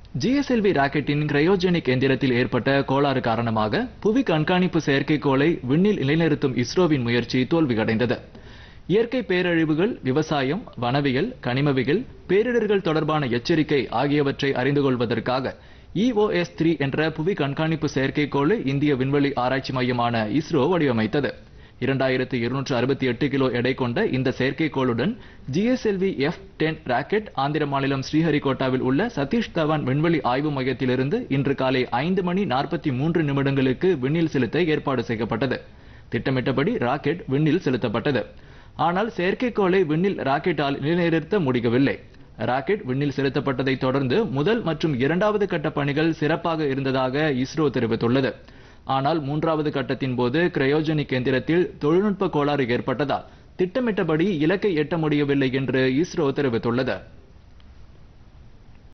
GSLV ராக்கெட்டின் cryogenic எந்திரத்தில் ஏற்பட்ட கோளாறு காரணமாக புவி கண்காணிப்பு செயற்கைக்கோளை விண்ணில் நிலைநிறுத்தும் இஸ்ரோவின் முயற்சி தோல்வியடைந்தது இயற்கை பேரழிவுகள் விவசாயம் வனவியல் கனிமவியல் பேரிடர்கள் தொடர்பான எச்சரிக்கை ஆகியவற்றை அறிந்து கொள்வதற்காக இஓஎஸ் த்ரீ என்ற புவி கண்காணிப்பு செயற்கைக்கோளை இந்திய விண்வெளி ஆராய்ச்சி மையமான இஸ்ரோ வடிவமைத்தது இரண்டாயிரத்து இருநூற்று அறுபத்தி எட்டு கிலோ எடை கொண்ட இந்த செயற்கைக்கோளுடன் GSLV F ten rocket Andhra மாநிலம் ஸ்ரீஹரிகோட்டாவில் உள்ள சதீஷ் தவான் விண்வெளி ஆய்வு மையத்திலிருந்து இன்று காலை ஐந்து மணி நாற்பத்தி மூன்று நிமிடங்களுக்கு விண்ணில் செலுத்த ஏற்பாடு செய்யப்பட்டது திட்டமிட்டபடி ராக்கெட் விண்ணில் செலுத்தப்பட்டது ஆனால் செயற்கைக்கோளை விண்ணில் ராக்கெட்டால் நிலைநிறுத்த முடியவில்லை ராக்கெட் விண்ணில் செலுத்தப்பட்டதை தொடர்ந்து முதல் மற்றும் இரண்டாவது கட்ட பணிகள் சிறப்பாக இருந்ததாக இஸ்ரோ தெரிவித்துள்ளது ஆனால் மூன்றாவது கட்டத்தின் போது கிரையோஜெனிக் எந்திரத்தில் தொழில்நுட்ப கோளாறு ஏற்பட்டதால் திட்டமிட்டபடி இலக்கை எட்ட முடியவில்லை என்று இஸ்ரோ தெரிவித்துள்ளது